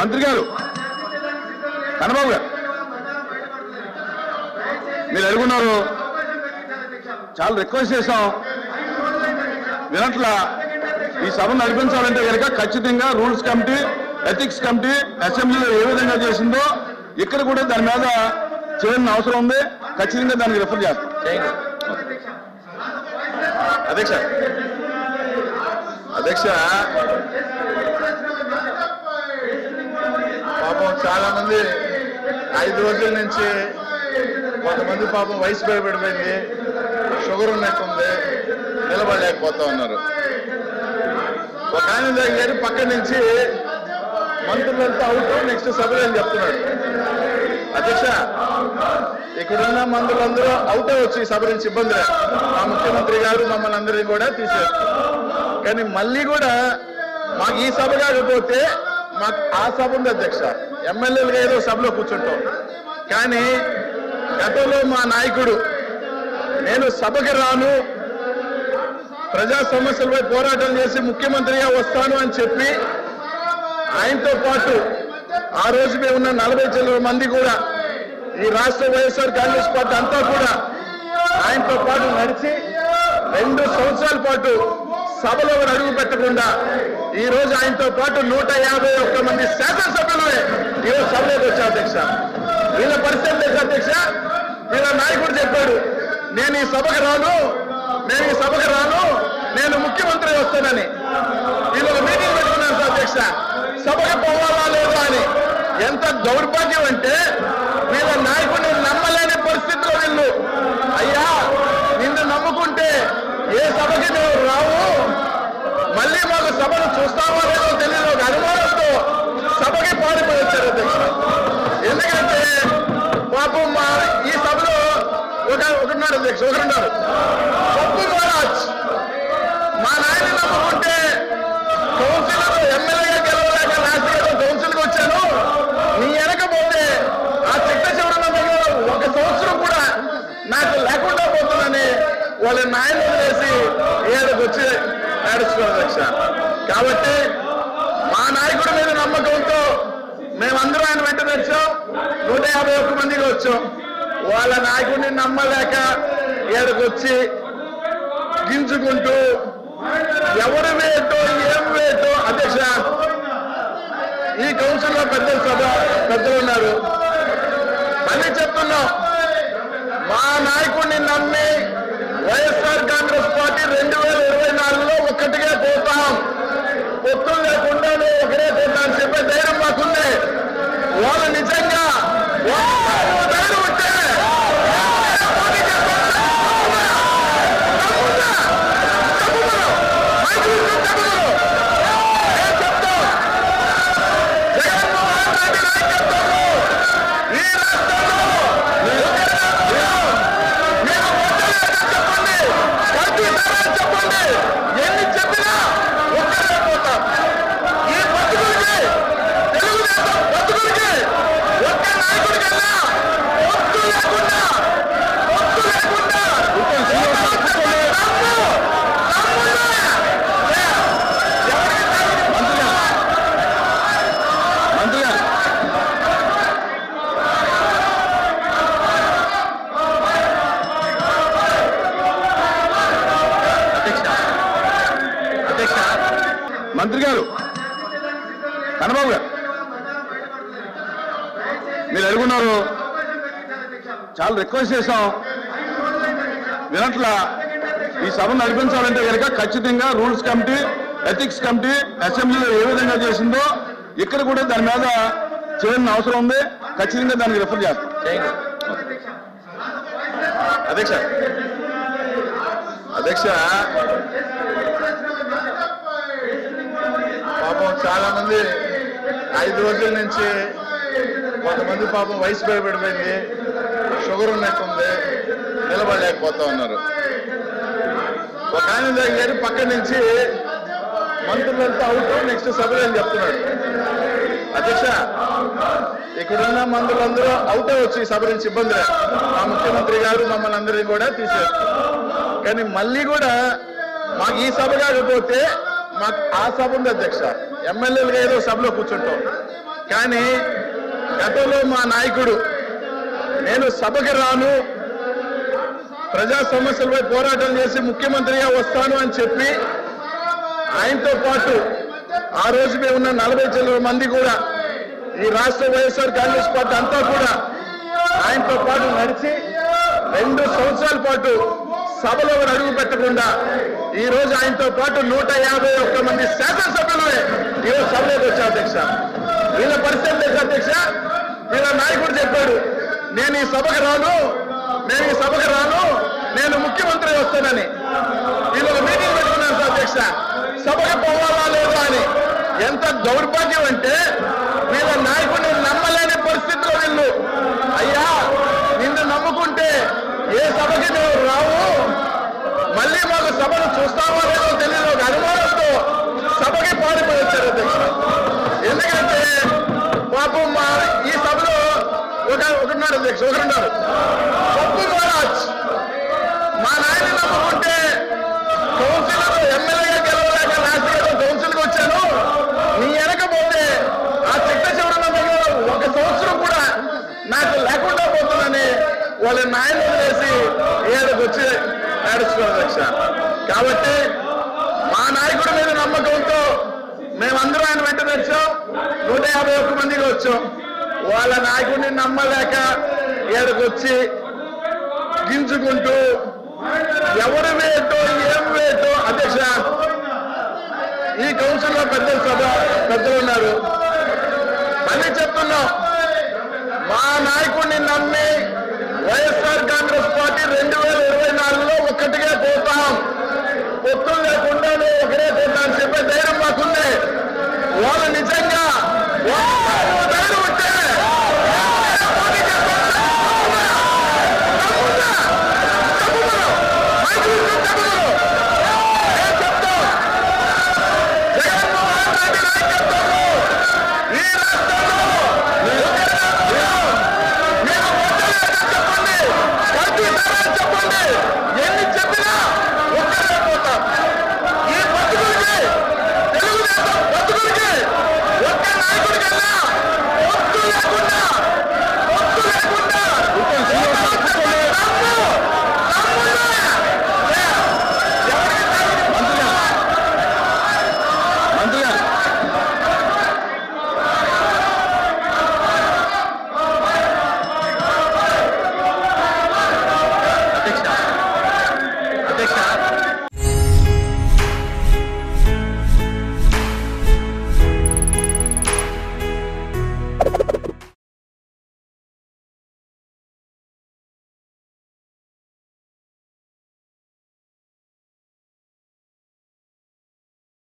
మంత్రి గారు కన్నబాబు గారు మీరు అడుగున్నారు చాలా రిక్వెస్ట్ చేశాం వినట్లా ఈ సభను నడిపించాలంటే కనుక ఖచ్చితంగా రూల్స్ కమిటీ ఎథిక్స్ కమిటీ అసెంబ్లీలో ఏ విధంగా చేసిందో ఇక్కడ కూడా దాని మీద చేయాల్సిన అవసరం ఉంది ఖచ్చితంగా దానికి రిఫర్ చేస్తాం అధ్యక్ష అధ్యక్ష పాపం చాలా మంది ఐదు రోజుల నుంచి కొంతమంది పాపం వయసు భయపడిపోయింది షుగర్ ఉన్నట్టుంది నిలబడలేకపోతా ఉన్నారు ఒక ఆయన దగ్గర పక్క నుంచి మంత్రులంతా అవుట్ నెక్స్ట్ సభలో అని చెప్తున్నాడు అధ్యక్ష ఇక్కడున్న మంత్రులందరూ అవుట్ అవ్వచ్చు ఈ సభ నుంచి ఇబ్బంది లేదు మా ముఖ్యమంత్రి గారు మమ్మల్ని అందరినీ కూడా తీసేస్తారు కానీ మళ్ళీ కూడా మాకు ఈ సభ కాకపోతే మాకు ఆ సభ ఉంది అధ్యక్ష ఎమ్మెల్యేలుగా ఏదో సభలో కూర్చుంటాం కానీ గతంలో మా నాయకుడు నేను సభకి రాను ప్రజా సమస్యలపై పోరాటం చేసి ముఖ్యమంత్రిగా వస్తాను అని చెప్పి ఆయనతో పాటు ఆ రోజు మేము ఉన్న నలభై చిల్లర మంది కూడా ఈ రాష్ట్ర వైఎస్ఆర్ కాంగ్రెస్ పార్టీ అంతా కూడా ఆయనతో పాటు నడిచి రెండు సంవత్సరాల పాటు సభలో కూడా అడుగు పెట్టకుండా ఈ రోజు ఆయనతో పాటు నూట యాభై ఒక్క మంది శాసనసభ్యులే ఈరోజు సభలోకి వచ్చారు అధ్యక్ష వీళ్ళ పరిస్థితి తెలుసా అధ్యక్ష వీళ్ళ నాయకుడు చెప్పాడు నేను ఈ సభకు రాను నేను ఈ సభకు రాను నేను ముఖ్యమంత్రి వస్తానని వీళ్ళు ఒక మీటింగ్ పెట్టుకున్నాను సార్ అధ్యక్ష సభకు పోవాలా లేదా అని ఎంత దౌర్భాగ్యం అంటే వీళ్ళ నాయకుడిని నమ్మలేని పరిస్థితిలో వీళ్ళు అయ్యా నిన్ను నమ్ముకుంటే ఏ సభకి నువ్వు రావు మళ్ళీ మాకు సభను చూస్తామో లేదో తెలియదు ఒక అనుమానంతో సభకి పారిపోయి వచ్చారు అధ్యక్ష ఎందుకంటే పాపం మా ఈ సభలో ఒక ఒకరున్నారు అధ్యక్ష ఒకరున్నారు పప్పు మహారాజ్ మా నాయన నమ్ముకుంటే కౌన్సిలర్ ఎమ్మెల్యేగా గెలవలేక లాస్ట్ ఇయర్ కౌన్సిల్కి వచ్చాను నీ వెనకపోతే ఆ చిట్ట చివరన మిగిలిన ఒక సంవత్సరం కూడా నాకు లేకుండా పోతుందని వాళ్ళ నాయన వదిలేసి ఏడుకు వచ్చి నడుచుకోవాలి అధ్యక్ష కాబట్టి మా నాయకుడి మీద నమ్మకంతో మేమందరం ఆయన వెంట నడిచాం నూట యాభై ఒక్క మందికి వచ్చాం వాళ్ళ నాయకుడిని నమ్మలేక ఏడుకొచ్చి గింజుకుంటూ ఎవరు వేటో ఏం వేటో అధ్యక్ష ఈ కౌన్సిల్లో పెద్ద సభ పెద్దలు ఉన్నారు మళ్ళీ చెప్తున్నాం మా నాయకుడిని నమ్మి వైఎస్ఆర్ కాంగ్రెస్ పార్టీ రెండు వేల ఇరవై నాలుగులో ఒక్కటిగా పోతాం పొత్తులు లేకుండానే ఒకరే పోతాం అని చెప్పే ధైర్యం మాకుంది వాళ్ళు నిజంగా వాళ్ళు ధైర్యం ఉంటే పోటీ చేస్తాం. తప్పకుండా. తప్పకుండా. మైకు ఇస్తే తప్పకుండా. నేను చెప్తాం. జగన్మోహన్ రెడ్డి నాయకత్వంలో ఈ రాష్ట్రంలో మీరు చెప్పండి కల్పిస్తారని చెప్పండి ఎన్ని చెప్పినా ఒక్కరే పోతాం ఈ బతుకులకి తెలుగుదేశం బతుకులకి ఒక్క నాయకుడి కన్నా పొత్తు లేకుండా పొత్తు లేకుండా దమ్ము, దమ్మున్నా. ఎవరికి మంత్రి గారు మంత్రి గారు అధ్యక్ష అధ్యక్ష మంత్రి గారు కన్నబాబు గారు మీరు అడుగున్నారు చాలా రిక్వెస్ట్ చేశాం వినట్లా ఈ సభను నడిపించాలంటే కనుక ఖచ్చితంగా రూల్స్ కమిటీ ఎథిక్స్ కమిటీ అసెంబ్లీలో ఏ విధంగా చేసిందో ఇక్కడ కూడా దాని మీద చేయాల్సిన అవసరం ఉంది ఖచ్చితంగా దానికి రిఫర్ చేస్తాం అధ్యక్ష అధ్యక్ష పాపం చాలా మంది ఐదు రోజుల నుంచి కొంతమంది పాపం వయసు భయపడిపోయింది షుగర్ ఉన్నట్టుంది నిలబడలేకపోతా ఉన్నారు ఒక ఆయన దగ్గర పక్క నుంచి మంత్రులంతా అవుట్ నెక్స్ట్ సభలో అని చెప్తున్నాడు అధ్యక్ష ఇక్కడున్న మంత్రులందరూ అవుట్ అవ్వచ్చు ఈ సభ నుంచి ఇబ్బంది లేదు మా ముఖ్యమంత్రి గారు మమ్మల్ని అందరినీ కూడా తీసేస్తారు కానీ మళ్ళీ కూడా మాకు ఈ సభ కాకపోతే మాకు ఆ సభ ఉంది అధ్యక్ష ఎమ్మెల్యేలుగా ఏదో సభలో కూర్చుంటాం కానీ గతంలో మా నాయకుడు నేను సభకి రాను ప్రజా సమస్యలపై పోరాటం చేసి ముఖ్యమంత్రిగా వస్తాను అని చెప్పి ఆయనతో పాటు ఆ రోజు మేము ఉన్న నలభై చిల్లర మంది కూడా ఈ రాష్ట్ర వైఎస్ఆర్ కాంగ్రెస్ పార్టీ అంతా కూడా ఆయనతో పాటు నడిచి రెండు సంవత్సరాల పాటు సభలో కూడా అడుగు పెట్టకుండా ఈ రోజు ఆయనతో పాటు నూట యాభై ఒక్క మంది శాసనసభ్యులే ఈరోజు సభలోకి వచ్చారు అధ్యక్ష వీళ్ళ పరిస్థితి తెలుసా అధ్యక్ష వీళ్ళ నాయకుడు చెప్పాడు నేను ఈ సభకు రాను నేను ఈ సభకు రాను నేను ముఖ్యమంత్రి వస్తానని వీళ్ళు ఒక మీటింగ్ పెట్టుకున్నాను సార్ అధ్యక్ష సభకు పోవాలా లేదా అని ఎంత దౌర్భాగ్యం అంటే వీళ్ళ నాయకుడిని నమ్మలేని పరిస్థితిలో వీళ్ళు అయ్యా నిన్ను నమ్ముకుంటే ఏ సభకి నువ్వు రావు మళ్ళీ మాకు సభను చూస్తామో లేదో తెలియదు ఒక అనుమానంతో సభకి పారిపోయి వచ్చారు అధ్యక్ష ఎందుకంటే పాపం మా ఈ సభలో ఒక ఒకరున్నారు అధ్యక్ష ఒకరున్నారు పప్పు మహారాజ్ మా నాయన నమ్ముకుంటే కౌన్సిలర్ ఎమ్మెల్యేగా గెలవలేక లాస్ట్ ఇయర్ కౌన్సిల్కి వచ్చాను నీ వెనక పోతే ఆ చిట్ట చివరన మిగిలిన ఒక సంవత్సరం కూడా నాకు లేకుండా పోతుందని వాళ్ళ నాయన వదిలేసి ఏడుకు వచ్చి నడుచుకోవాలి అధ్యక్ష కాబట్టి మా నాయకుడి మీద నమ్మకంతో మేమందరం ఆయన వెంట నడిచాం నూట యాభై ఒక్క మందికి వచ్చాం వాళ్ళ నాయకుడిని నమ్మలేక ఏడుకు వచ్చి గింజుకుంటూ ఎవరు వేటో ఏం వేటో అధ్యక్ష ఈ కౌన్సిల్ లో పెద్ద సభ పెద్దలు ఉన్నారు మళ్ళీ చెప్తున్నాం మా నాయకుడిని నమ్మి వైఎస్ఆర్ కాంగ్రెస్ పార్టీ రెండు వేల ఇరవై నాలుగులో ఒక్కటిగా పోతాం పొత్తులు లేకుండానే ఒకరే పోతాం అని చెప్పే ధైర్యం మాకుంది వాళ్ళు నిజంగా వాళ్ళు ధైర్యం ఉంటే పోటీ చేస్తాం. తప్పకుండా. తప్పకుండా. మైకు ఇచ్చి తప్పకుండా. నేను చెప్తాం. జగన్మోహన్ రెడ్డి నాయకత్వంలో ఈ రాష్ట్రంలో మీరు ఓట్లేదని చెప్పండి. కల్పిస్తారని చెప్పండి